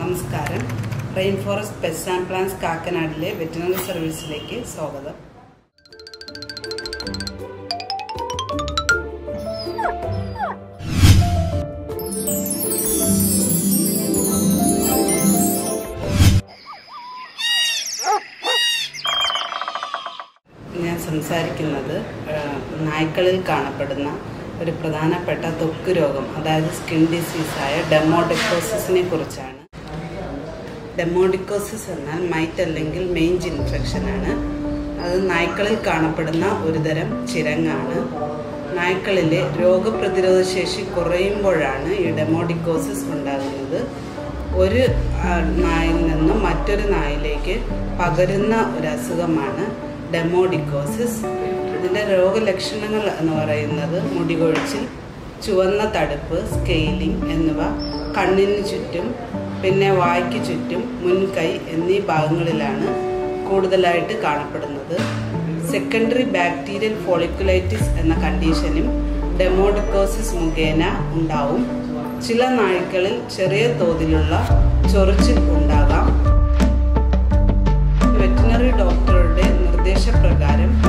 നമസ്കാരം rain forest pest and plants കാക്കനാടിലെ veterinary സർവീസിലേക്ക് സ്വാഗതം ഞാൻ സംസാരിക്കുന്നത് ആ, നായ്ക്കളിൽ കാണപ്പെടുന്ന ഒരു പ്രധാനപ്പെട്ട ത്വക്ക് രോഗം അതായത് സ്കിൻ ഡിസീസായ ഡെമോഡെക്കോസിസിനെ കുറിച്ചാണ് ഡെമോഡിക്കോസിസ് എന്നാൽ മൈറ്റ് അല്ലെങ്കിൽ മെയിൻജ് ഇൻഫെക്ഷനാണ് അത് നായ്ക്കളിൽ കാണപ്പെടുന്ന ഒരുതരം ചിരങ്ങാണ് നായ്ക്കളിലെ രോഗപ്രതിരോധ ശേഷി കുറയുമ്പോഴാണ് ഈ ഡെമോഡിക്കോസിസ് ഉണ്ടാകുന്നത് ഒരു ആ, നായിൽ നിന്നും മറ്റൊരു നായിലേക്ക് പകരുന്ന ഒരു അസുഖമാണ് ഡെമോഡിക്കോസിസ് ഇതിൻ്റെ രോഗലക്ഷണങ്ങൾ എന്ന് പറയുന്നത് മുടികൊഴിച്ചിൽ ചുവന്ന തടുപ്പ് സ്കെയിലിംഗ് എന്നിവ കണ്ണിന് ചുറ്റും പിന്നെ വായ്ക്ക് ചുറ്റും മുൻകൈ എന്നീ ഭാഗങ്ങളിലാണ് കൂടുതലായിട്ട് കാണപ്പെടുന്നത് സെക്കൻഡറി ബാക്ടീരിയൽ ഫോളിക്കുലൈറ്റിസ് എന്ന കണ്ടീഷനും ഡെമോഡിക്കോസിസ് മുഖേന ഉണ്ടാവും ചില നായ്ക്കളിൽ ചെറിയ തോതിലുള്ള ചൊറിച്ചിൽ ഉണ്ടാകാം വെറ്റിനറി ഡോക്ടറുടെ നിർദ്ദേശപ്രകാരം